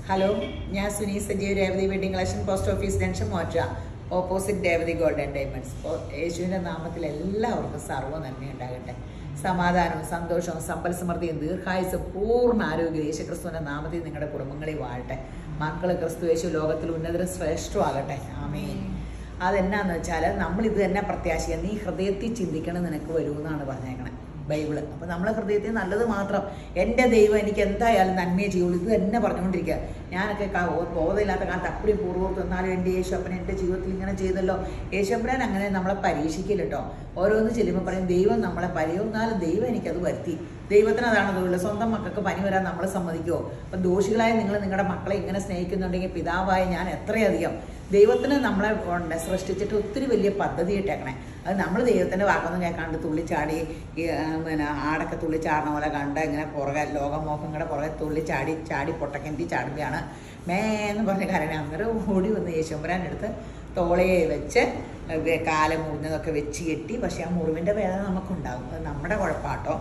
Hello ഞാൻ Suni Sajeev Revathi wedding collection post office junction മോറ്റ opposite Revathi golden diamonds അപ്പോൾ യേശുവിൻ്റെ നാമത്തിൽ എല്ലാവർക്കും സർവ്വ നന്മ ഉണ്ടാകട്ടെ സമാധാനവും സന്തോഷവും സമ്പൽ സമൃദ്ധിയും ദീർഘായുസ് പൂർണ്ണ ആരോഗ്യം യേശുക്രിസ്തുവിൻ്റെ നാമത്തിൽ നിങ്ങളുടെ കുടുംബങ്ങളിൽ വാഴട്ടെ മക്കൾ ക്രിസ്തു യേശു ലോകത്തിൽ ഉന്നതര ശ്രേഷ്ഠമാകട്ടെ ആമേൻ അതെന്നാന്ന് വെച്ചാൽ നമ്മൾ ഇത് തന്നെ പ്രത്യാശയാണ് നീ ഹൃദയത്തിൽ ചിന്തിക്കണം നിനക്ക് വരുമെന്നാണ് പറഞ്ഞേക്കണേ ബൈബിള് അപ്പോൾ നമ്മളെ ഹൃദയത്തിൽ നല്ലത് മാത്രം എൻ്റെ ദൈവം എനിക്ക് എന്തായാലും നന്മയെ ചെയ്യുള്ളൂ ഇത് തന്നെ പറഞ്ഞുകൊണ്ടിരിക്കുക ഞാനൊക്കെ ക- ബോധമില്ലാത്ത കാലത്ത് അപ്പടി പൂർവ്വത്ത് എന്നാലും എൻ്റെ യേശുപ്പൻ എൻ്റെ ജീവിതത്തിൽ ഇങ്ങനെ ചെയ്തല്ലോ യേശുപ്പൻ അങ്ങനെ നമ്മളെ പരീക്ഷിക്കില്ല കേട്ടോ ഓരോന്ന് ചെല്ലുമ്പോൾ പറയും ദൈവം നമ്മളെ പരിയൊന്നാലും ദൈവം എനിക്കത് വരുത്തി ദൈവത്തിന് അതാണ് തൊഴിൽ സ്വന്തം മക്കൾക്ക് പനി വരാൻ നമ്മൾ സമ്മതിക്കുമോ അപ്പം ദോഷികളായ നിങ്ങൾ നിങ്ങളുടെ മക്കളെ ഇങ്ങനെ സ്നേഹിക്കുന്നുണ്ടെങ്കിൽ പിതാവായ ഞാൻ എത്രയധികം ദൈവത്തിന് നമ്മളെ ഉണ്ട് സൃഷ്ടിച്ചിട്ട് ഒത്തിരി വലിയ പദ്ധതി ഇട്ടേക്കണേ അത് നമ്മൾ ദൈവത്തിൻ്റെ വാക്കൊന്നും കേൾക്കാണ്ട് തുള്ളിച്ചാടി ഈ ആ, പിന്നെ ആടൊക്കെ തുള്ളിച്ചാടണ പോലെ കണ്ട് ഇങ്ങനെ പുറകെ ലോകമോഹങ്ങളുടെ പുറകെ തുള്ളിച്ചാടി ചാടി പൊട്ടക്കിണ്ടി ചാടുകയാണ് മേ എന്ന് പറഞ്ഞ കാരണം അന്നേരം ഓടി വന്ന് യേശുമ്പരാൻ എടുത്ത് തോളയെ വെച്ച് വെ- കാല് മുറിഞ്ഞതൊക്കെ വെച്ച് കെട്ടി പക്ഷെ ആ മുറിവിൻ്റെ വേദന നമുക്കുണ്ടാകും അത് നമ്മുടെ കുഴപ്പാട്ടോ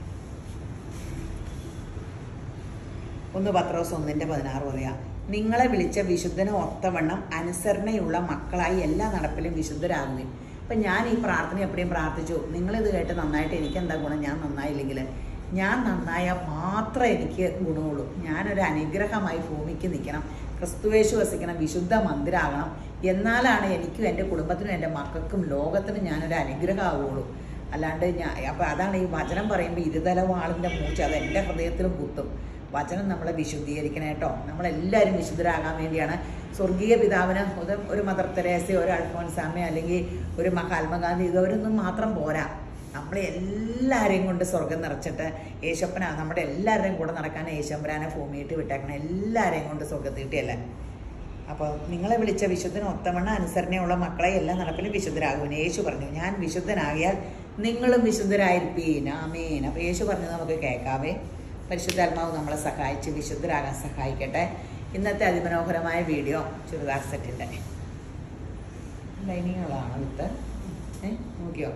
ഒന്ന് പത്രോസ് ഒന്നിൻ്റെ പതിനാറ് പറയാം നിങ്ങളെ വിളിച്ച വിശുദ്ധന് ഒത്തവണ്ണം അനുസരണയുള്ള മക്കളായി എല്ലാ നടപ്പിലും വിശുദ്ധരാകുകയും അപ്പം ഞാൻ ഈ പ്രാർത്ഥന എപ്പോഴും പ്രാർത്ഥിച്ചു നിങ്ങളിത് കേട്ട് നന്നായിട്ട് എനിക്ക് എന്താ ഗുണം ഞാൻ നന്നായില്ലെങ്കിൽ ഞാൻ നന്നായാൽ മാത്രമേ എനിക്ക് ഗുണമുള്ളൂ ഞാനൊരു അനുഗ്രഹമായി ഭൂമിക്ക് നിൽക്കണം ക്രിസ്തുവേശു വസിക്കണം വിശുദ്ധ മന്ദിരാകണം എന്നാലാണ് എനിക്കും എൻ്റെ കുടുംബത്തിനും എൻ്റെ മക്കൾക്കും ലോകത്തിനും ഞാനൊരു അനുഗ്രഹമാവുള്ളൂ അല്ലാണ്ട് ഞാൻ അപ്പം അതാണ് ഈ വചനം പറയുമ്പോൾ ഇരുതല വാളിൻ്റെ മൂച്ച അത് എൻ്റെ ഹൃദയത്തിലും കുത്തും വചനം നമ്മളെ വിശുദ്ധീകരിക്കണം കേട്ടോ നമ്മളെല്ലാവരും വിശുദ്ധരാകാൻ വേണ്ടിയാണ് സ്വർഗീയ പിതാവിന് ഒരു ഒരു മദർ തെരേസയോ ഒരു അൽഫോൻസാമയോ അല്ലെങ്കിൽ ഒരു മഹാത്മാഗാന്ധി ഇതവരൊന്നും മാത്രം പോരാ നമ്മളെ എല്ലാവരെയും കൊണ്ട് സ്വർഗം നിറച്ചിട്ട് യേശപ്പന നമ്മുടെ എല്ലാവരുടെയും കൂടെ നടക്കാൻ യേശമ്പരാനെ ഭൂമിയിട്ട് വിട്ടേക്കണം എല്ലാവരെയും കൊണ്ട് സ്വർഗത്തിൽ കിട്ടിയല്ലേ അപ്പോൾ നിങ്ങളെ വിളിച്ച വിശുദ്ധന് ഒത്തവണ്ണ അനുസരണയുള്ള മക്കളെ എല്ലാ നടപ്പിലും വിശുദ്ധരാകുമെന്ന് യേശു പറഞ്ഞു ഞാൻ വിശുദ്ധനാകിയാൽ നിങ്ങളും വിശുദ്ധരായിരിപ്പീൻ ആമേൻ അപ്പോൾ യേശു പറഞ്ഞു നമുക്ക് കേൾക്കാവേ പരിശുദ്ധാത്മാവ് നമ്മളെ സഹായിച്ച് വിശുദ്ധരാകാൻ സഹായിക്കട്ടെ ഇന്നത്തെ അതിമനോഹരമായ വീഡിയോ ചുരിദാർ സെറ്റിൻ്റെ ലൈനിങ്ങുകളാണ് വിത്ത് ഏ നോക്കിയോ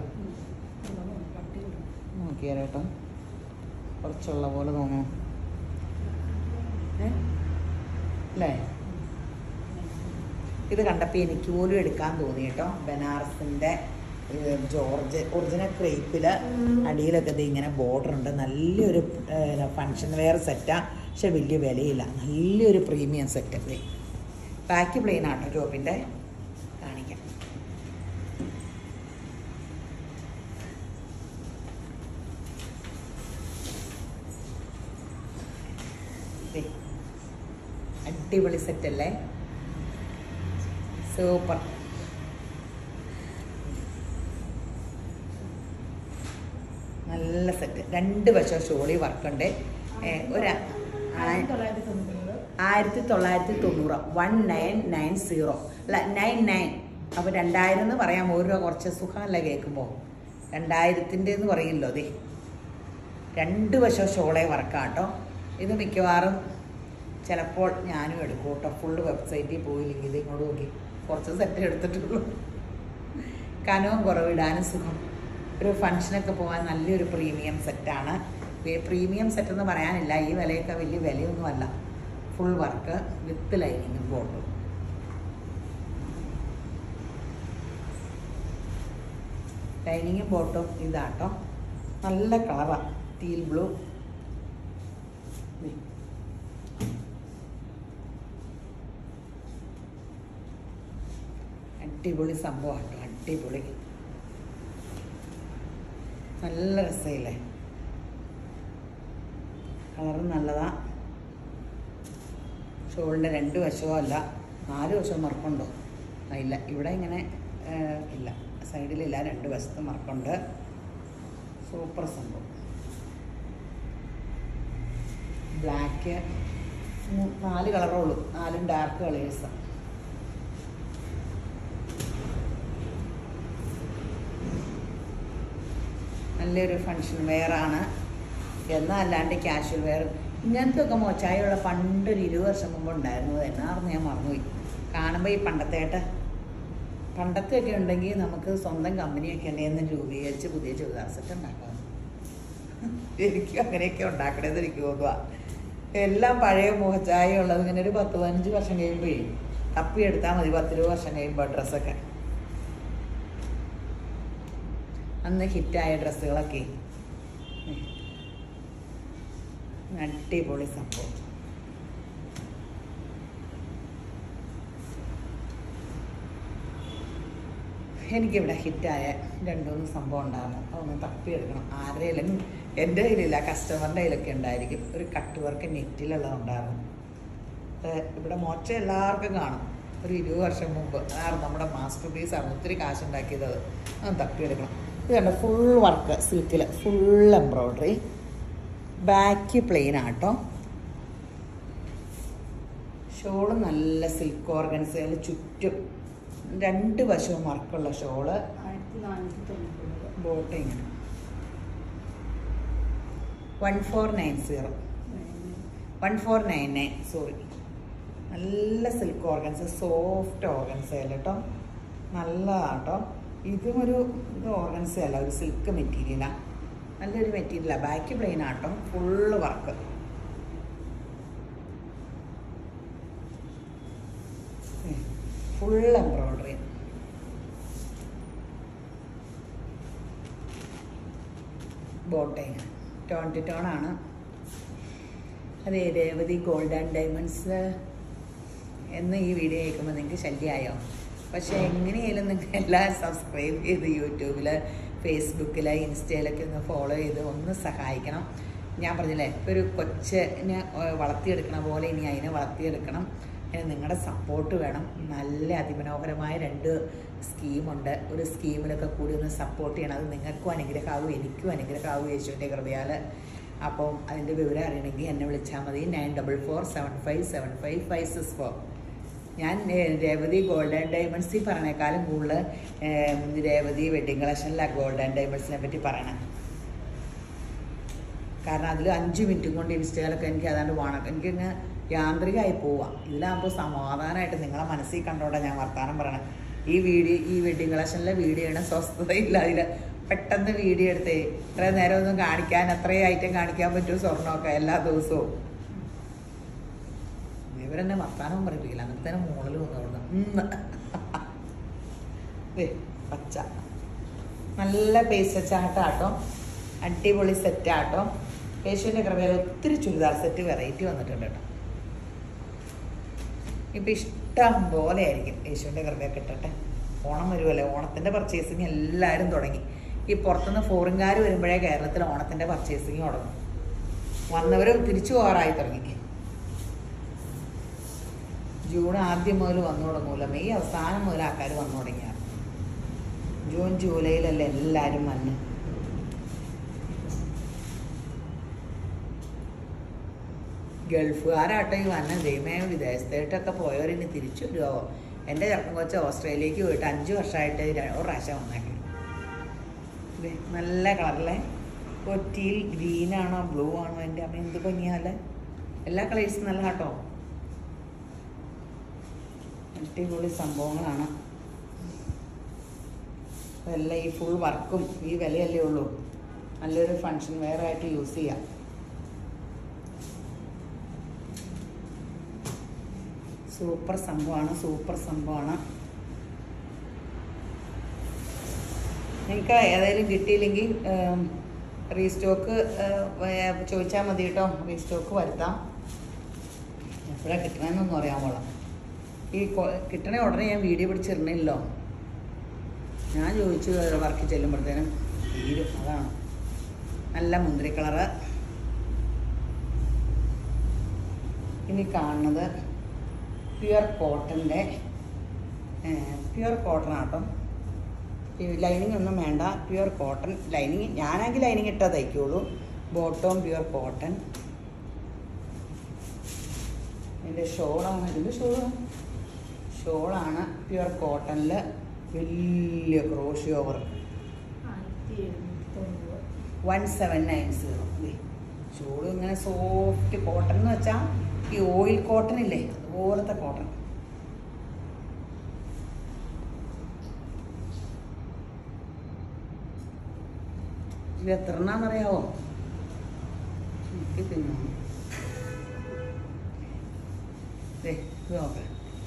നോക്കിയാ കേട്ടോ കുറച്ചുള്ള പോലെ തോന്നുന്നു ഏ അല്ലേ ഇത് കണ്ടപ്പോൾ എനിക്ക് പോലും എടുക്കാൻ തോന്നി കേട്ടോ ബനാറസിൻ്റെ ഏഹ്, ജോർജ് ഒറിജിനൽ ക്രേപ്പിൽ അടിയിലൊക്കെ ഇത് ഇങ്ങനെ ബോർഡർ ഉണ്ട് നല്ലൊരു ഫങ്ഷൻ വെയർ സെറ്റാണ് പക്ഷെ വലിയ വിലയില്ല നല്ലൊരു പ്രീമിയം സെറ്റ് ബാക്ക് പ്ലെയിൻ ആട്ടോ ജോബിൻ്റെ കാണിക്കാം ദേ, അടിപൊളി സെറ്റല്ലേ സൂപ്പർ നല്ല സെറ്റ് രണ്ട് വശം ഷോളി വർക്കുണ്ട് ഒരു ആയിരത്തി തൊള്ളായിരത്തി തൊണ്ണൂറ് വൺ നയൻ നയൻ സീറോ അല്ല നയൻ നയൻ അപ്പോൾ രണ്ടായിരം എന്ന് പറയാം ഒരു രൂപ കുറച്ച് സുഖമല്ല കേൾക്കുമ്പോൾ രണ്ടായിരത്തിൻ്റെ എന്ന് പറയില്ലോ അതെ രണ്ട് വശം ഷോളെ വർക്കാട്ടോ ഇത് മിക്കവാറും ചിലപ്പോൾ ഞാനും എടുക്കും കേട്ടോ ഫുള്ള് വെബ്സൈറ്റിൽ പോയില്ലെങ്കിൽ ഇത് ഇങ്ങോട്ട് നോക്കി കുറച്ച് സെറ്റ് എടുത്തിട്ടുള്ളൂ കനവും കുറവിടാനും സുഖം ഒരു ഫംഗ്ഷനൊക്കെ പോകാൻ നല്ലൊരു പ്രീമിയം സെറ്റാണ് പ്രീമിയം സെറ്റ് എന്ന് പറയാനില്ല ഈ വിലയൊക്കെ വലിയ വിലയൊന്നുമല്ല ഫുൾ വർക്ക് വിത്ത് ലൈനിങ്ങും ബോട്ടും ലൈനിങ്ങും ബോട്ടും ഇതാട്ടോ നല്ല കളറാണ് ടീൽ ബ്ലൂ അടിപൊളി സംഭവമാണ് കേട്ടോ അടിപൊളി നല്ല രസമില്ലേ കളറ് നല്ലതാ ഷോളിൻ്റെ രണ്ട് വശവും അല്ല നാല് വശവും മറക്കുണ്ടോ ആ, ഇല്ല ഇവിടെ ഇങ്ങനെ ആ, ഇല്ല സൈഡിലില്ല രണ്ട് വശത്ത് മറക്കുണ്ട് സൂപ്പർ സംഭവം ബ്ലാക്ക് നാല് കളറേ ഉള്ളൂ നാലും ഡാർക്ക് കളേഴ്സാണ് നല്ലൊരു ഫങ്ഷൻ വെയറാണ് എന്നാൽ അല്ലാണ്ട് ക്യാഷ്വൽ വെയർ ഇങ്ങനത്തെ ഒക്കെ മോച്ചായുള്ള പണ്ടൊരു ഇരുപത് വർഷം മുമ്പ് ഉണ്ടായിരുന്നു എന്നാർന്ന് ഞാൻ മറന്നുപോയി കാണുമ്പോൾ ഈ പണ്ടത്തേട്ട് പണ്ടത്തെയൊക്കെ ഉണ്ടെങ്കിൽ നമുക്ക് സ്വന്തം കമ്പനിയൊക്കെ ഉണ്ടെന്ന് രൂപീകരിച്ച് പുതിയ ചുരിദാർ സെറ്റ് ഉണ്ടാക്കാം എനിക്കും അങ്ങനെയൊക്കെ ഉണ്ടാക്കണേന്ന് എനിക്ക് തോന്നുക എല്ലാം പഴയ മുഖച്ചായ ഉള്ളത് ഇങ്ങനെ ഒരു പത്ത് പതിനഞ്ച് വർഷം കഴിയുമ്പോഴേ തപ്പി എടുത്താൽ മതി പത്ത് രൂപ വർഷം കഴിയുമ്പോൾ ഡ്രസ്സൊക്കെ അന്ന് ഹിറ്റായ ഡ്രസ്സുകളൊക്കെ അടിപൊളി സംഭവം എനിക്കിവിടെ ഹിറ്റായ രണ്ടുമൂന്ന് സംഭവം ഉണ്ടായിരുന്നു അതൊന്ന് തപ്പിയെടുക്കണം ആരുടെയിലും എൻ്റെ കയ്യിലില്ല കസ്റ്റമറിൻ്റെ കയ്യിലൊക്കെ ഉണ്ടായിരിക്കും ഒരു കട്ട് വർക്ക് നെറ്റിലുള്ളതുണ്ടായിരുന്നു ഇത് ഇവിടെ മോച്ച എല്ലാവർക്കും കാണും ഒരു ഇരുപത് വർഷം മുമ്പ് അതാണ് നമ്മുടെ മാസ്റ്റർ പീസാണ് ഒത്തിരി കാശുണ്ടാക്കിയത് അത് അത് തപ്പിയെടുക്കണം ഇത് കണ്ട ഫുൾ വർക്ക് സിൽക്കിൽ ഫുൾ എംബ്രോയ്ഡറി ബാക്ക് പ്ലെയിൻ ആട്ടോ ഷോള് നല്ല സിൽക്ക് ഓർഗൻസുകൾ ചുറ്റും രണ്ട് വശവും വർക്കുള്ള ഷോള് ആയിരത്തി നാനൂറ്റി തൊണ്ണൂറ് ബോട്ട് ഇങ്ങനെ one four nine zero one four nine nine sorry നല്ല സിൽക്ക് ഓർഗൻസ് സോഫ്റ്റ് ഓർഗൻസ് അല്ല കേട്ടോ നല്ലതാട്ടോ ഇതും ഒരു ഇത് ഓർഗൻസ് അല്ല ഒരു സിൽക്ക് മെറ്റീരിയലാണ് നല്ലൊരു മെറ്റീരിയലാണ് ബാക്ക് പ്ലെയിൻ ആട്ടോ ഫുള്ള് വർക്ക് ഫുൾ എംബ്രോയ്ഡറി ബോട്ടയും ടോൺ ടു ടോൺ ആണ് അതെ രേവതി ഗോൾഡ് ആൻഡ് ഡയമണ്ട്സ് എന്ന് ഈ വീഡിയോ കേൾക്കുമ്പോൾ നിങ്ങൾക്ക് ശല്യമായോ പക്ഷേ എങ്ങനെയായാലും നിങ്ങൾ എല്ലാം സബ്സ്ക്രൈബ് ചെയ്ത് യൂട്യൂബിൽ ഫേസ്ബുക്കിൽ ഇൻസ്റ്റയിലൊക്കെ ഒന്ന് ഫോളോ ചെയ്ത് ഒന്ന് സഹായിക്കണം ഞാൻ പറഞ്ഞില്ലേ ഒരു കൊച്ചിനെ ഏഹ്, വളർത്തിയെടുക്കണ പോലെ ഇനി അതിനെ വളർത്തിയെടുക്കണം അതിന് നിങ്ങളുടെ സപ്പോർട്ട് വേണം നല്ല അതിമനോഹരമായ രണ്ട് സ്കീമുണ്ട് ഒരു സ്കീമിലൊക്കെ കൂടി ഒന്ന് സപ്പോർട്ട് ചെയ്യണം അത് നിങ്ങൾക്കും അനുഗ്രഹമാവും എനിക്കും അനുഗ്രഹമാവും യേശുവിൻ്റെ കൃപയാൽ അപ്പം അതിൻ്റെ വിവരം അറിയണമെങ്കിൽ എന്നെ വിളിച്ചാൽ മതി nine double four seven five seven five five six four ഞാൻ ഏഹ്, രേവതി ഗോൾഡ് ആൻഡ് ഡയമണ്ട്സ് ഈ പറഞ്ഞേക്കാളും കൂടുതൽ ഏഹ്, രേവതി വെഡിങ് കളക്ഷനിലാണ് ഗോൾഡ് ആൻഡ് ഡയമണ്ട്സിനെ പറ്റി പറയണം കാരണം അതിൽ അഞ്ച് മിനിറ്റും കൊണ്ട് ഇൻസ്റ്റയിലൊക്കെ എനിക്ക് അതാണ്ട് വേണം എനിക്കങ്ങ് യാന്ത്രികമായി പോവാം ഇതിലാകുമ്പോൾ സമാധാനമായിട്ട് നിങ്ങളെ മനസ്സിൽ കണ്ടോണ്ടാ ഞാൻ വർത്താനം പറയണം ഈ വീഡിയോ ഈ വെഡിങ് കളക്ഷനിലെ വീഡിയോയുടെ സ്വസ്ഥതയില്ല അതിൽ പെട്ടെന്ന് വീഡിയോ എടുത്തേ ഇത്രയും നേരം ഒന്നും കാണിക്കാൻ അത്രയും ഐറ്റം കാണിക്കാൻ പറ്റുമോ സ്വർണ്ണമൊക്കെ എല്ലാ ദിവസവും ഇവരെന്നെ വർത്താനം പറയിപ്പിക്കില്ല എന്നിട്ട് തന്നെ മുകളിൽ വന്നു ദേ, പച്ച നല്ല പേസ് ചാട്ടാട്ടോ അടിപൊളി സെറ്റാട്ടോ യേശുവിൻ്റെ കൃപയിൽ ഒത്തിരി ചുരിദാർ സെറ്റ് വെറൈറ്റി വന്നിട്ടുണ്ട് കേട്ടോ ഇപ്പം ഇഷ്ടം പോലെ ആയിരിക്കും യേശുവിൻ്റെ കൃപയൊക്കെ ഇട്ടിട്ട് ഓണം വരുമല്ലോ ഓണത്തിൻ്റെ പർച്ചേസിങ് എല്ലാവരും തുടങ്ങി ഈ പുറത്തുനിന്ന് ഫോറിൻകാർ വരുമ്പോഴേ കേരളത്തിൽ ഓണത്തിൻ്റെ പർച്ചേസിങ് തുടങ്ങും വന്നവർ തിരിച്ചു പോകാറായി തുടങ്ങി ജൂൺ ആദ്യം മുതൽ വന്നു തുടങ്ങൂല മെയ് അവസാനം മുതൽ ആൾക്കാർ വന്നു തുടങ്ങിയാണ് ജൂൺ ജൂലൈയിലല്ലേ എല്ലാവരും വന്ന് ഗൾഫുകാരാട്ടോ ഈ വന്ന ദൈവമേ വിദേശത്തായിട്ടൊക്കെ പോയവരിനി തിരിച്ചു വരുമോ എൻ്റെ ചെറുപ്പം കൊച്ച് ഓസ്ട്രേലിയക്ക് പോയിട്ട് അഞ്ച് വർഷമായിട്ട് ര- ഒരു പ്രാവശ്യം വന്നേക്കണം ദേ, നല്ല കളറിലെ കൊറ്റിയിൽ ഗ്രീനാണോ ബ്ലൂ ആണോ എൻ്റെ അമ്മ എന്ത് ഭംഗിയാല്ലേ എല്ലാ കളേഴ്സും നല്ല കേട്ടോ അടിപൊളി സംഭവങ്ങളാണ് എല്ലാം ഈ ഫുൾ വർക്കും ഈ വിലയല്ലേ ഉള്ളൂ നല്ലൊരു ഫങ്ഷൻ വെയർ ആയിട്ട് യൂസ് ചെയ്യാം സൂപ്പർ സംഭവമാണ് സൂപ്പർ സംഭവമാണ് നിങ്ങൾക്ക് ഏതായാലും കിട്ടിയില്ലെങ്കിൽ റീസ്റ്റോക്ക് ചോദിച്ചാൽ മതി കേട്ടോ റീസ്റ്റോക്ക് വരുത്താം എപ്പോഴാണ് കിട്ടണമെന്നൊന്നും അറിയാൻ കൊള്ളാം ഈ കൊ- കിട്ടണ ഉടനെ ഞാൻ വീഡിയോ പിടിച്ചിരുന്നില്ലോ ഞാൻ ചോദിച്ചു വർക്ക് ചെല്ലുമ്പോഴത്തേനും തീരും അതാണ് നല്ല മുന്തിരി കളറ് ഇനി കാണുന്നത് പ്യുവർ കോട്ടൻ്റെ പ്യുവർ കോട്ടൺ ആട്ടോ ലൈനിങ് ഒന്നും വേണ്ട പ്യുവർ കോട്ടൺ ലൈനിങ് ഞാനാണെങ്കിൽ ലൈനിങ് ഇട്ടാ തയ്ക്കുള്ളൂ ബോട്ടവും പ്യുവർ കോട്ടൺ ഇതിൻ്റെ ഷോളാണ് ഇതിൻ്റെ ഷോളാണ് ഷോളാണ് പ്യുവർ കോട്ടണിൽ വലിയ ക്രോഷി ഓവർ ആയിരത്തി എഴുന്നൂറ്റി തൊണ്ണൂറ് one seven nine zero shawl ഇങ്ങനെ സോഫ്റ്റ് കോട്ടൺ എന്ന് വെച്ചാൽ ഈ ഓയിൽ കോട്ടൺ ഇല്ലേ അതുപോലത്തെ കോട്ടൺ ഇത് എത്ര എണ്ണാന്നറിയാവോ എനിക്ക് തിന്നു ദേ ഇത് നോക്ക്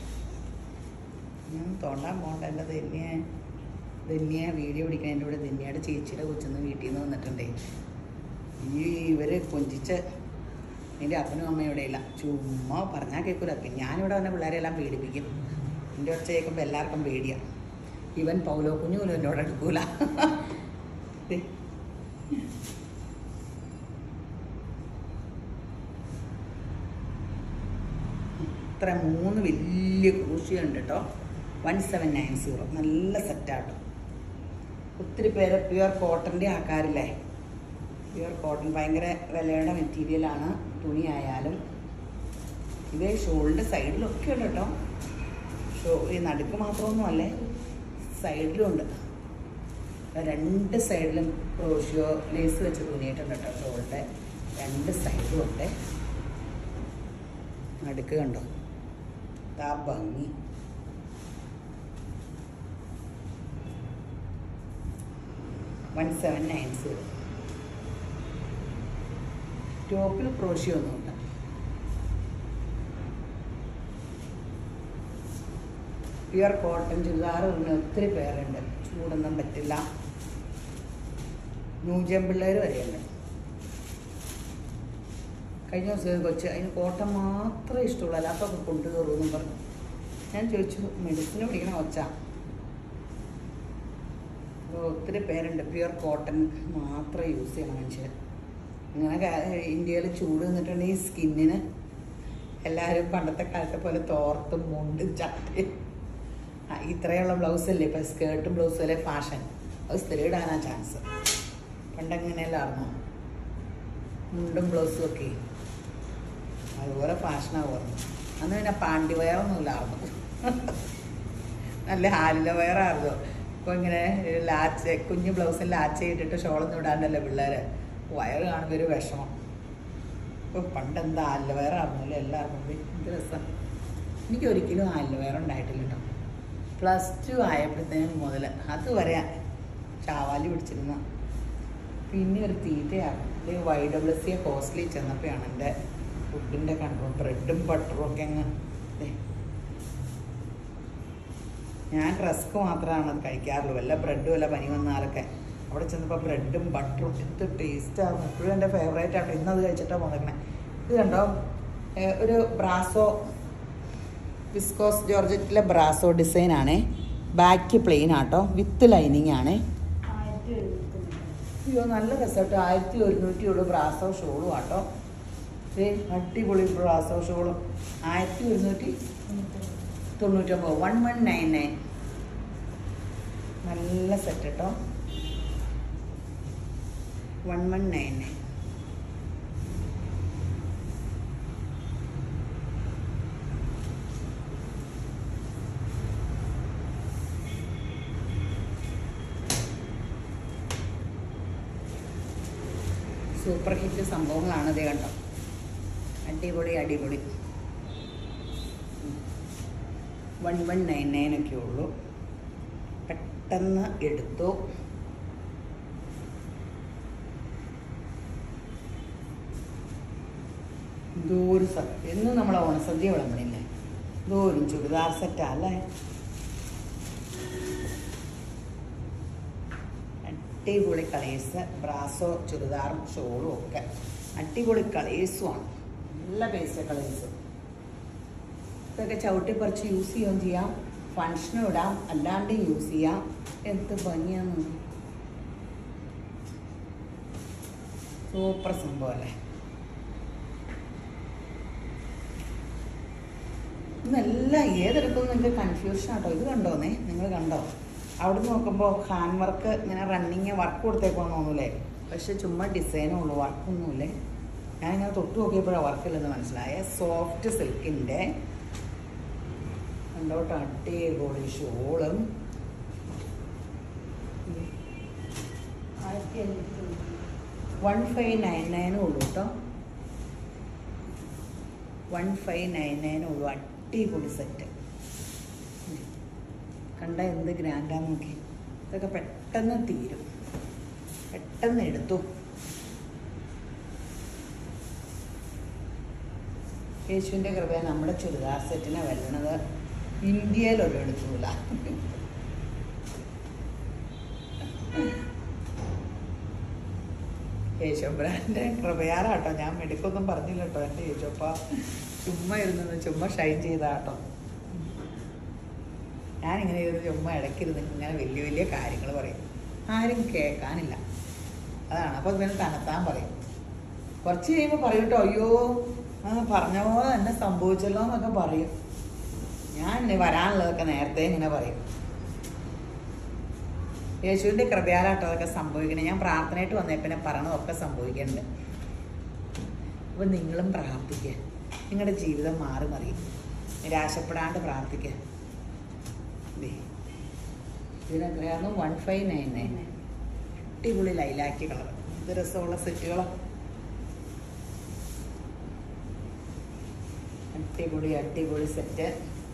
ഞാൻ തോണ്ടാൻ പോകണ്ട എൻ്റെ ധന്യ ധന്യ വീഡിയോ പിടിക്കുന്നതിൻ്റെ കൂടെ ധന്യയുടെ ചേച്ചിയുടെ കൊച്ചുന്ന് വീട്ടിൽ നിന്ന് വന്നിട്ടുണ്ടേ ഈ ഇവര് കൊഞ്ചിച്ച് എൻ്റെ അപ്പനും അമ്മയും ഇവിടെ ഇല്ല ചുമ്മാ പറഞ്ഞാൽ കേൾക്കൂല പിന്നെ ഞാനിവിടെ വന്ന പിള്ളേരെല്ലാം പേടിപ്പിക്കും എൻ്റെ ഒച്ച കേൾക്കുമ്പോൾ എല്ലാവർക്കും പേടിയാണ് ഇവൻ പൗലോ കുഞ്ഞു പോലും എന്നോട് എടുക്കൂല ദേ. ഇത്ര മൂന്ന് വലിയ ക്രൂശിയുണ്ട് കേട്ടോ വൺ സെവൻ നയൻ സീറോ നല്ല സെറ്റാട്ടോ ഒത്തിരി പേര് പ്യുവർ കോട്ടൻ്റെ ആക്കാറില്ലേ പ്യുവർ കോട്ടൺ ഭയങ്കര വിലയുടെ മെറ്റീരിയലാണ് തുണിയായാലും ഇതേ ഷോളിൻ്റെ സൈഡിലൊക്കെ ഉണ്ട് കേട്ടോ ഷോ ഈ നടുക്ക് മാത്രമൊന്നും അല്ലേ സൈഡിലും ഉണ്ട് രണ്ട് സൈഡിലും ക്രോഷ്യോ ലേസ് വെച്ച് തുണിയിട്ടുണ്ട് കേട്ടോ ഷോളിൻ്റെ രണ്ട് സൈഡിലും ഉണ്ട് നടുക്ക് കണ്ടോ ദാ ഭംഗി വൺ സെവൻ നയൻ സീറോ ടോപ്പിൽ ക്രോഷ്യോ ഒന്നുമില്ല പ്യുവർ കോട്ടൺ ചുരിദാർ ഇടുന്ന ഒത്തിരി പേരുണ്ട് ചൂടൊന്നും പറ്റില്ല ന്യൂജൻ പിള്ളേർ വരെയുണ്ട് കഴിഞ്ഞ ദിവസം ഒരു കൊച്ച് അതിന് കോട്ടൺ മാത്രമേ ഇഷ്ടമുള്ളൂ അല്ലാത്തൊക്കെ കൊണ്ടുകയറുമെന്നും പറഞ്ഞു ഞാൻ ചോദിച്ചു മെഡിസിന് പഠിക്കണ കൊച്ച ഒത്തിരി പേരുണ്ട് പ്യുവർ കോട്ടൺ മാത്രമേ യൂസ് ചെയ്യണം മനുഷ്യർ അങ്ങനെ ഇന്ത്യയിൽ ചൂട് നിന്നിട്ടുണ്ടെങ്കിൽ സ്കിന്നിന് എല്ലാവരും പണ്ടത്തെ കാലത്തെ പോലെ തോർത്തും മുണ്ടും ചട്ടയും ആ, ഇത്രയുള്ള ബ്ലൗസല്ലേ ഇപ്പം സ്കേർട്ടും ബ്ലൗസും അല്ലേ ഫാഷൻ അത് സ്ഥിരം ഇടാനാ ചാൻസ് പണ്ടങ്ങനെയല്ലായിരുന്നോ മുണ്ടും ബ്ലൗസും ഒക്കെ അതുപോലെ ഫാഷനാകുമായിരുന്നു അന്ന് പിന്നെ പാണ്ടി വയറൊന്നും ഇല്ലായിരുന്നു നല്ല ഹാലില വയറായിരുന്നു ഇപ്പോൾ ഇങ്ങനെ ലാച്ച് കുഞ്ഞു ബ്ലൗസിൽ ലാച്ച ഇട്ടിട്ട് ഷോളൊന്നും ഇടാണ്ടല്ലോ പിള്ളേർ വയറ് കാണുമ്പോൾ ഒരു വിഷമം ഇപ്പോൾ പണ്ട് എന്താ ഹാലില വയറായിരുന്നു അല്ലേ എല്ലാവർക്കും കൂടി എന്ത് രസം എനിക്ക് ഒരിക്കലും ഹാലില വയർ ഉണ്ടായിട്ടില്ല കേട്ടോ പ്ലസ് ടു ആയപ്പോഴത്തേനും മുതൽ അതുവരെ ചാവാലി പിടിച്ചിരുന്ന പിന്നെ ഒരു തീറ്റയാണ് ഇത് വൈ ഡബ്ല്യു സി ഹോസ്റ്റലിൽ ചെന്നപ്പോഴാണ് എൻ്റെ ഫുഡിൻ്റെ കൺട്രോൾ ബ്രെഡും ബട്ടറും ഒക്കെ അങ്ങ് ദേ. ഞാൻ റസ്ക് മാത്രമാണ് അത് കഴിക്കാറുള്ളൂ വല്ല ബ്രെഡും വല്ല പനി വന്നാലൊക്കെ അവിടെ ചെന്നപ്പോൾ ബ്രെഡും ബട്ടറും എന്ത് ടേസ്റ്റായിരുന്നു എപ്പോഴും എൻ്റെ ഫേവറേറ്റ് ആട്ടോ ഇന്നത് കഴിച്ചിട്ടാണ് പോന്നേക്കണേ ഇത് കണ്ടോ ഏ, ഒരു ബ്രാസോ വിസ്കോസ് ജോർജറ്റിലെ ബ്രാസോ ഡിസൈൻ ആണേ ബാക്ക് പ്ലെയിൻ ആട്ടോ വിത്ത് ലൈനിങ് ആണേ ആയിരത്തി എഴുപത്തൊന്ന് അയ്യോ നല്ല രസമാട്ടോ ആയിരത്തി ഒരുന്നൂറ്റി ഉള്ളു ബ്രാസോ ഷോളും ആട്ടോ ഏ അടിപൊളി ബ്രാസോ ഷോളും ആയിരത്തി ഒരുന്നൂറ്റി തൊണ്ണൂറ്റൊമ്പത് വൺ വൺ നയൻ നയൻ നല്ല സെറ്റ് കേട്ടോ one one nine nine super hit സംഭവങ്ങളാണ് ഇത് കണ്ടോ അടിപൊളി അടിപൊളി വൺ വൺ നയൻ നയൻ ഒക്കെ ഉള്ളൂ പെട്ടെന്ന് എടുത്തു ദൂരം സദ്യ എന്നും നമ്മൾ ഓണസദ്യ വിളമ്പണില്ലേ ദൂരം ചുരിദാർ സെറ്റാ അല്ലേ അടിപൊളി കളേഴ്സ് ബ്രാസോ ചുരിദാറും ഷോളും ഒക്കെ അടിപൊളി കളേഴ്സുമാണ് നല്ല പേസ്റ്റ് കളേഴ്സ് ഇതൊക്കെ ചവിട്ടി പറിച്ച് യൂസ് ചെയ്യുകയും ചെയ്യാം ഫങ്ഷനും ഇടാം അല്ലാണ്ട് യൂസ് ചെയ്യാം എന്ത് ഭംഗിയാന്ന് സൂപ്പർ സംഭവം അല്ലേ ഇന്നെല്ലാം ഏതെടുക്കും നിങ്ങൾക്ക് കൺഫ്യൂഷൻ ആട്ടോ ഇത് കണ്ടോന്നേ നിങ്ങൾ കണ്ടോ അവിടെ നോക്കുമ്പോൾ ഹാൻഡ് വർക്ക് ഇങ്ങനെ റണ്ണിങ് വർക്ക് കൊടുത്തേക്കോന്ന് തോന്നൂലേ പക്ഷെ ചുമ്മാ ഡിസൈനേ ഉള്ളൂ വർക്കൊന്നുമില്ലേ ഞാനിങ്ങനെ തൊട്ട് നോക്കിയപ്പോഴാണ് വർക്കില്ലെന്ന് മനസ്സിലായ സോഫ്റ്റ് സിൽക്കിൻ്റെ കണ്ടോട്ടോ അടിപൊളി ഷോളും ആയിരത്തി എഴുപത്തൊന്ന് വൺ ഫൈവ് നയൻ നയനും ഉള്ളൂ കേട്ടോ വൺ ഫൈവ് നയൻ നയനും ഉള്ളൂ അടിപൊളി സെറ്റ് കണ്ട എന്ത് ഗ്രാൻഡാന്ന് നോക്കി ഇതൊക്കെ പെട്ടെന്ന് തീരും പെട്ടെന്ന് എടുത്തു യേശുവിൻ്റെ കൃപ നമ്മുടെ ചുരിദാർ സെറ്റിനെ വരുന്നത് ഇന്ത്യയിൽ ഒരു എടുത്തൂല യേശോബ്രാൻ്റെ കൃപയാറാട്ടോ ഞാൻ മെഡിക്കൊന്നും പറഞ്ഞില്ല കേട്ടോ എൻ്റെ യേശോപ്പ ചുമ്മാ ഇരുന്നത് ചുമ്മാ ഷൈൻ ചെയ്താട്ടോ ഞാനിങ്ങനെ ചെയ്ത് ചുമ്മാ ഇടയ്ക്കിരുന്ന് ഇങ്ങനെ വലിയ വലിയ കാര്യങ്ങൾ പറയും ആരും കേൾക്കാനില്ല അതാണ് അപ്പോൾ പിന്നെ തണുത്താൻ പറയും കുറച്ച് കഴിയുമ്പോൾ പറയും കേട്ടോ അയ്യോ ആ പറഞ്ഞ പോലെ തന്നെ സംഭവിച്ചല്ലോ എന്നൊക്കെ പറയും ഞാൻ ഇനി വരാനുള്ളതൊക്കെ നേരത്തെ ഇങ്ങനെ പറയും യേശുവിൻ്റെ കൃപയാലാട്ടോ അതൊക്കെ സംഭവിക്കണേ ഞാൻ പ്രാർത്ഥനയായിട്ട് വന്നേ പിന്നെ പറയണതൊക്കെ സംഭവിക്കുന്നുണ്ട് അപ്പം നിങ്ങളും പ്രാർത്ഥിക്കുക നിങ്ങളുടെ ജീവിതം മാറി മറിയും നിരാശപ്പെടാണ്ട് പ്രാർത്ഥിക്കുക ദേ, ഇതിനെത്രയായിരുന്നു വൺ ഫൈവ് നയൻ നയൻ അടിപൊളി ലൈലാക്കി കളർ ഇത് രസമുള്ള സെറ്റുകളോ അടിപൊളി അടിപൊളി സെറ്റ്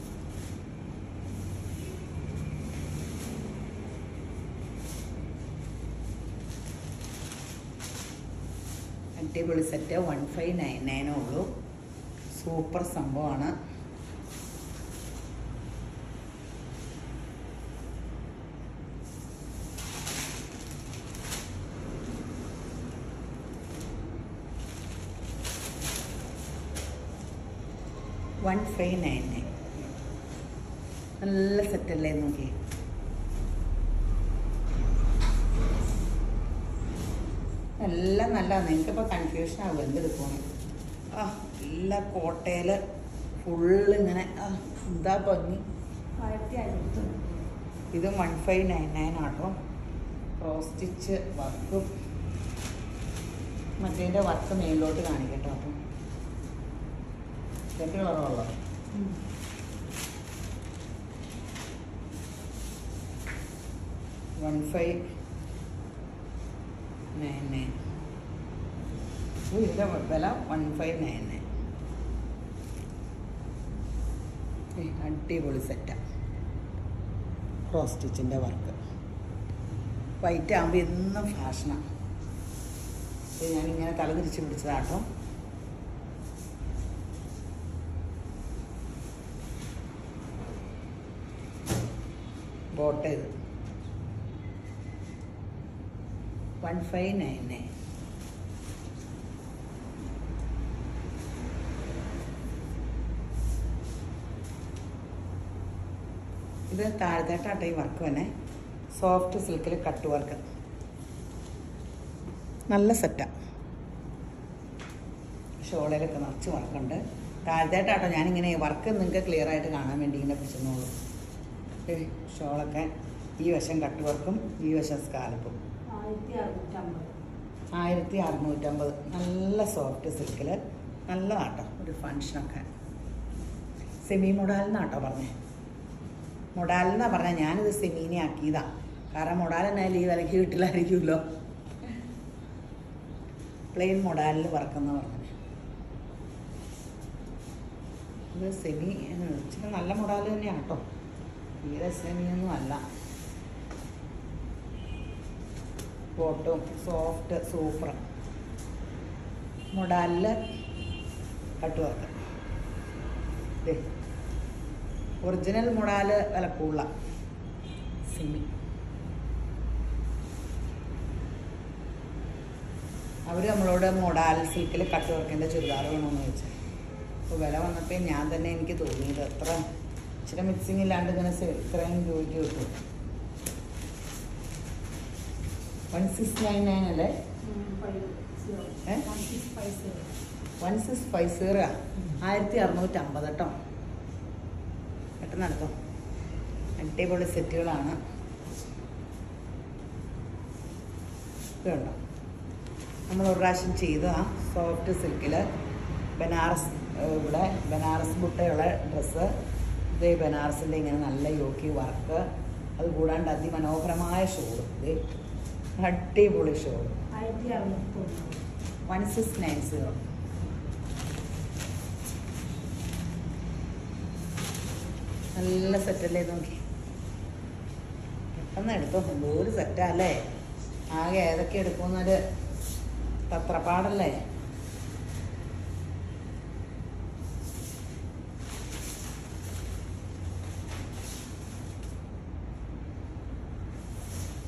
അടിപൊളി സെറ്റ് വൺ ഫൈവ് നയൻ നയനേ ഉള്ളൂ സൂപ്പർ സംഭവമാണ് വൺ ഫൈവ് നയൻ നയൻ നല്ല സെറ്റല്ലേ നോക്കി എല്ലാം നല്ല നിങ്ങൾക്കിപ്പോൾ കൺഫ്യൂഷൻ ആവും എന്തെടുക്കണം ആ എല്ലാ കോട്ടയിൽ ഫുള്ള് ഇങ്ങനെ ആ എന്താ ഭംഗി ആയിരത്തി അഞ്ഞൂറ്റി ഇത് വൺ ഫൈവ് നയൻ നയൻ ആട്ടോ ക്രോസ് സ്റ്റിച്ച് വർക്കും മറ്റേതിൻ്റെ വർക്ക് മേലിലോട്ട് കാണിക്കട്ടോ അപ്പം രണ്ട് കളറുള്ളൂ വൺ ഫൈവ് നയൻ നയൻ ഇതിൻ്റെ വില വൺ ഫൈവ് നയൻ നയൻ അടിപൊളി സെറ്റാണ് ക്രോസ് സ്റ്റിച്ചിൻ്റെ വർക്ക് വൈറ്റ് ആകുമ്പോൾ എന്നും ഫാഷനാണ് ഇത് ഞാനിങ്ങനെ തല തിരിച്ച് പിടിച്ചതാട്ടോ ബോട്ട് ഇത് വൺ ഫൈവ് നയൻ നയൻ ഇത് താഴത്തേട്ടാട്ടോ ഈ വർക്ക് തന്നെ സോഫ്റ്റ് സിൽക്കിൽ കട്ട് വർക്ക് നല്ല സെറ്റാണ് ഷോളിലൊക്കെ നിറച്ച് വർക്കുണ്ട് താഴത്തേട്ടാട്ടോ ഞാനിങ്ങനെ വർക്ക് നിങ്ങൾക്ക് ക്ലിയർ ആയിട്ട് കാണാൻ വേണ്ടി ഇങ്ങനെ പിടിച്ചെന്നുള്ളൂ ഷോളൊക്കെ ഈ വശം കട്ട് വർക്കും ഈ വശം സ്കാലപ്പും ആയിരത്തി അറുന്നൂറ്റമ്പത് ആയിരത്തി അറുന്നൂറ്റമ്പത് നല്ല സോഫ്റ്റ് സിൽക്കിൽ നല്ലതാട്ടോ ഒരു ഫങ്ഷനൊക്കെ സെമി മൊഡാൽ എന്നാട്ടോ പറഞ്ഞേ മൊഡാൽ എന്നാ പറഞ്ഞാൽ ഞാനിത് സെമീനെ ആക്കിയതാ കാരണം മൊഡാൽ എന്നായാലും ഈ വിലയ്ക്ക് കിട്ടില്ലായിരിക്കുമല്ലോ പ്ലെയിൻ മൊഡാലിൽ വറക്കുന്ന പറഞ്ഞത് ഇത് സെമി ഇച്ചിരി നല്ല മൊഡാൽ തന്നെയാണ് കേട്ടോ തീരെ സെമിയൊന്നും അല്ല ബോട്ടും സോഫ്റ്റ് സൂപ്പർ മൊഡാലിൽ കട്ട് വർക്ക് ദേ ഒറിജിനൽ മൊഡാല് വില കൂടുതല സിമി അവർ നമ്മളോട് മൊഡാൽ സിൽക്കിൽ കട്ട് വർക്കിൻ്റെ ചുരിദാർ വേണമെന്ന് ചോദിച്ചു അപ്പോൾ വില വന്നപ്പോൾ ഞാൻ തന്നെ എനിക്ക് തോന്നിയത് എത്ര ഇച്ചിരി മിക്സിങ് ഇല്ലാണ്ട് ഇങ്ങനെ സെ- ഇത്രയും രൂപയ്ക്ക് കിട്ടും വൺ സിക്സ് നയൻ നയൻ അല്ലേ ഫൈവ് സീറോ ഏ? One six five zero one six five zero ആയിരത്തി അറുന്നൂറ്റമ്പത് കേട്ടോ പെട്ടെന്ന് എടുത്തോ അടിപൊളി സെറ്റുകളാണ് ഇത് കണ്ടോ നമ്മൾ ഒരു പ്രാവശ്യം ചെയ്തതാ സോഫ്റ്റ് സിൽക്കിൽ ബനാറസ് ഏഹ് ഇവിടെ ബനാറസ് ബുട്ടയുള്ള ഡ്രസ്സ് ഇതേ ബനാറസിൻ്റെ ഇങ്ങനെ നല്ല യോക്കി വർക്ക് അത് കൂടാണ്ട് അതിമനോഹരമായ ഷോള് ഇതേ അടിപൊളി ഷോള് ആയിരത്തി അറുന്നൂറ്റി തൊണ്ണൂറ് വൺ സിക്സ് നയൻ സീറോ നല്ല സെറ്റല്ലേ നോക്കി പെട്ടെന്ന് എടുത്തോ എന്തോ ഒരു സെറ്റല്ലേ ആകെ ഏതൊക്കെ എടുക്കുന്നൊരു തത്രപ്പാടല്ലേ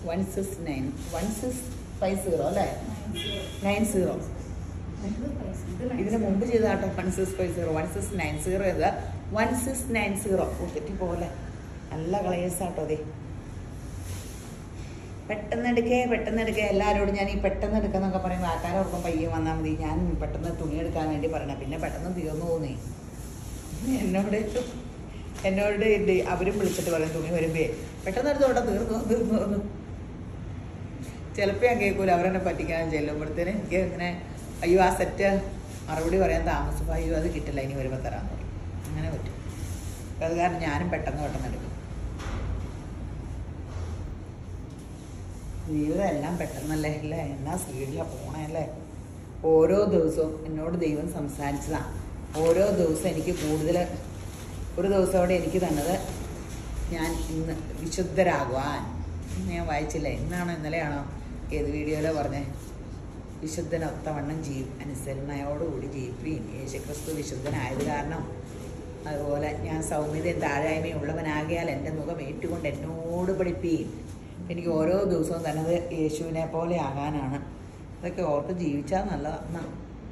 one six nine one six five zero അല്ലേ നയൻ സീറോ ഇതിന് മുമ്പ് ചെയ്ത കേട്ടോ one six five zero one six nine zero ഇത് വൺ സിക്സ് നയൻ സീറോ തെറ്റി പോലെ നല്ല കളേഴ്സ് ആട്ടോ അതെ പെട്ടെന്ന് എടുക്കേ പെട്ടെന്ന് എടുക്കേ എല്ലാവരോടും ഞാൻ ഈ പെട്ടെന്ന് എടുക്കാന്നൊക്കെ പറയുമ്പോൾ ആൾക്കാരോർക്കും പയ്യെ വന്നാൽ മതി ഞാൻ പെട്ടെന്ന് തുണി എടുക്കാൻ വേണ്ടി പറയണേ പിന്നെ പെട്ടെന്ന് തീർന്നു തോന്നി എന്നോട് എന്നോട് ഇത് അവരും വിളിച്ചിട്ട് പറയും തുണി വരുമ്പേ പെട്ടെന്ന് എടുത്തോട്ടെ തീർന്നു തീർന്നു തീർന്നു ചിലപ്പോൾ ഞാൻ കേൾക്കൂല അവരെന്നെ പറ്റിക്കാൻ ചെല്ലുമ്പോഴത്തേന് എനിക്ക് ഇങ്ങനെ അയ്യോ ആ സെറ്റ് മറുപടി പറയാൻ താമസിപ്പോൾ അയ്യോ അത് കിട്ടില്ല ഇനി വരുമ്പോൾ തരാമെന്ന് പറയും അങ്ങനെ പറ്റും അപ്പോൾ അത് കാരണം ഞാനും പെട്ടെന്ന് പെട്ടെന്ന് എടുക്കും ജീവിതം എല്ലാം പെട്ടെന്നല്ലേ അല്ലേ എന്നാ സ്പീഡിലാണ് പോണേ അല്ലേ ഓരോ ദിവസവും എന്നോട് ദൈവം സംസാരിച്ചതാണ് ഓരോ ദിവസവും എനിക്ക് കൂടുതൽ ഒരു ദിവസം അവിടെ എനിക്ക് തന്നത് ഞാൻ ഇന്ന് വിശുദ്ധരാകുവാൻ ഇന്ന് ഞാൻ വായിച്ചില്ല ഇന്നാണോ ഇന്നലെയാണോ ഏത് വീഡിയോയിലോ പറഞ്ഞേ വിശുദ്ധനൊത്തവണ്ണം ജീവ് അനുസരണയോടുകൂടി ജീവിക്കുകയും യേശുക്രിസ്തു വിശുദ്ധനായത് കാരണം അതുപോലെ ഞാൻ സൗമ്യതയും താഴായ്മയും ഉള്ളവനാകിയാൽ എൻ്റെ മുഖം ഏറ്റുകൊണ്ട് എന്നോട് പഠിപ്പിയും എനിക്ക് ഓരോ ദിവസവും തന്നത് യേശുവിനെ പോലെ ആകാനാണ് അതൊക്കെ ഓർത്ത് ജീവിച്ചാൽ നല്ലതാണ്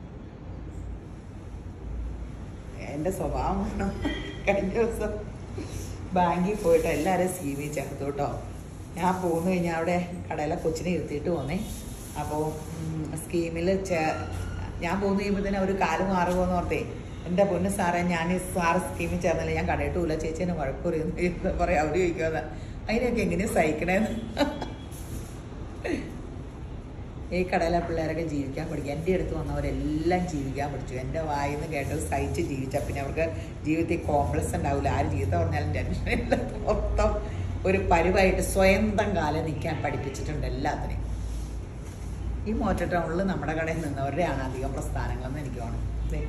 എൻ്റെ സ്വഭാവം കാരണം കഴിഞ്ഞ ദിവസം ബാങ്കിൽ പോയിട്ട് എല്ലാവരും സി വി ചേർത്തു കേട്ടോ ഞാൻ പോന്നു കഴിഞ്ഞാൽ അവിടെ കടയിലെ കൊച്ചിനെ ഇരുത്തിയിട്ട് പോന്നേ അപ്പോൾ സ്കീമിൽ ചേ ഞാൻ പോന്നു കഴിയുമ്പോൾ തന്നെ ഒരു കാല് മാറുമോന്ന് ഓർത്തേ എൻ്റെ പൊന്ന് സാറേ ഞാൻ ഈ സാറ് സ്കീമിൽ ചേർന്നില്ല ഞാൻ കടയിട്ടില്ല ചേച്ചീനെ വഴക്കുറിയുന്നു പറയാം അവർ ചോദിക്കാതെ അതിനൊക്കെ എങ്ങനെയാണ് സഹിക്കണേന്ന് ഈ കടയിലെ പിള്ളേരൊക്കെ ജീവിക്കാൻ പഠിക്കും എൻ്റെ അടുത്ത് വന്നവരെല്ലാം ജീവിക്കാൻ പഠിച്ചു എൻ്റെ വായിൽ നിന്ന് കേട്ടത് സഹിച്ച് ജീവിച്ചാൽ പിന്നെ അവർക്ക് ജീവിതത്തിൽ കോംപ്ലക്സ് ഉണ്ടാവില്ല ആര് ജീവിതം പറഞ്ഞാലും ടെൻഷനില്ല മൊത്തം ഒരു പരിവായിട്ട് സ്വന്തം കാലം നിൽക്കാൻ പഠിപ്പിച്ചിട്ടുണ്ട് എല്ലാത്തിനെയും ഈ മോറ്റ ടൗണിൽ നമ്മുടെ കടയിൽ നിന്നവരുടെയാണ് അധികം പ്രസ്ഥാനങ്ങളെന്ന് എനിക്ക് തോന്നുന്നു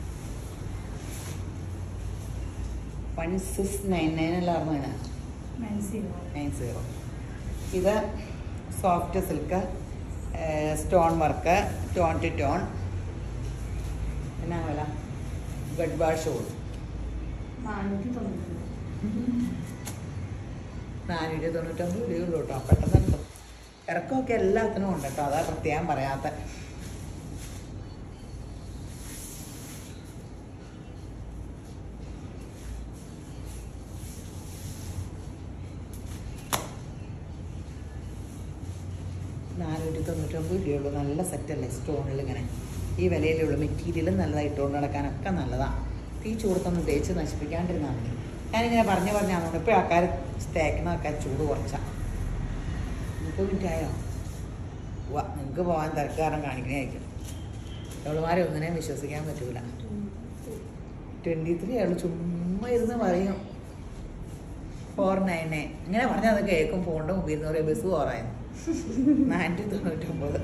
വൺ സിക്സ് നയൻ നയൻ അല്ലായിരുന്നു അതിന് നയൻ സീറോ ഇത് soft silk stone work tone to tone എന്നാ വില ഗഡ് ബാർ ഷോൾ നാനൂറ്റി തൊണ്ണൂറ്റി നാനൂറ്റി തൊണ്ണൂറ്റൊമ്പത് രൂപയുള്ളൂ കേട്ടോ പെട്ടെന്ന് കിട്ടും ഇറക്കമൊക്കെ എല്ലാത്തിനും ഉണ്ട് കേട്ടോ അതാ പ്രത്യേകം പറയാത്ത നാനൂറ്റി തൊണ്ണൂറ്റൊമ്പത് രൂപയുള്ളൂ നല്ല സെറ്റല്ലേ സ്റ്റോണിൽ ഇങ്ങനെ ഈ വിലയിലുള്ള മെറ്റീരിയലും നല്ലതായിട്ട് കൊണ്ട് നടക്കാനൊക്കെ നല്ലതാണ് തീ ചൂടത്തൊന്നും തേച്ച് നശിപ്പിക്കാണ്ടിരുന്നാൽ മതി ഞാനിങ്ങനെ പറഞ്ഞു പറഞ്ഞാൽ ഇപ്പോൾ ആൾക്കാർ തേക്കണ ആൾക്കാർ ചൂട് കുറച്ചാ മുപ്പത് മിനിറ്റ് ആയോ വാ നിങ്ങൾക്ക് പോകാൻ തിരക്കാരം കാണിക്കണേയായിരിക്കും എവളുമാരെ ഒന്നിനെയും വിശ്വസിക്കാൻ പറ്റൂല ട്വൻറ്റി ത്രീ ആള് ചുമ്മാ ഇരുന്ന് പറയും ഫോർ നയൻ നയൻ ഇങ്ങനെ പറഞ്ഞാൽ അത് കേൾക്കും ഫോണിൻ്റെ മുമ്പിൽ ഇരുന്ന് പറയും ബസ് പോറായിരുന്നു നാനൂറ്റി തൊണ്ണൂറ്റൊമ്പത്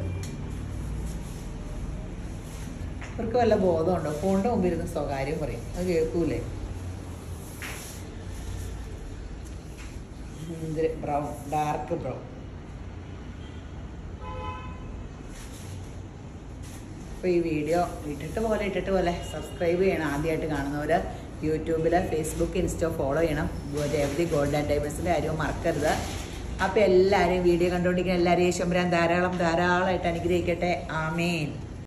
അവർക്ക് വല്ല ബോധമുണ്ടോ ഫോണിൻ്റെ മുമ്പിൽ ഇരുന്ന് സ്വകാര്യം പറയും അത് കേൾക്കൂലേ ബ്രൗൺ ഡാർക്ക് ബ്രൗൺ അപ്പോൾ ഈ വീഡിയോ ഇട്ടിട്ട് പോലെ ഇട്ടിട്ട് പോലെ സബ്സ്ക്രൈബ് ചെയ്യണം ആദ്യമായിട്ട് കാണുന്നവർ യൂട്യൂബിൽ ഫേസ്ബുക്ക് ഇൻസ്റ്റോ ഫോളോ ചെയ്യണം രേവതി ഗോൾഡ് ആൻഡ് ഡയമണ്ട്സിൻ്റെ കാര്യവും മറക്കരുത് അപ്പോൾ എല്ലാവരെയും വീഡിയോ കണ്ടുകൊണ്ടിരിക്കുന്ന എല്ലാവരെയും യേശുമ്പരാൻ ധാരാളം ധാരാളമായിട്ട് അനുഗ്രഹിക്കട്ടെ ആമേൻ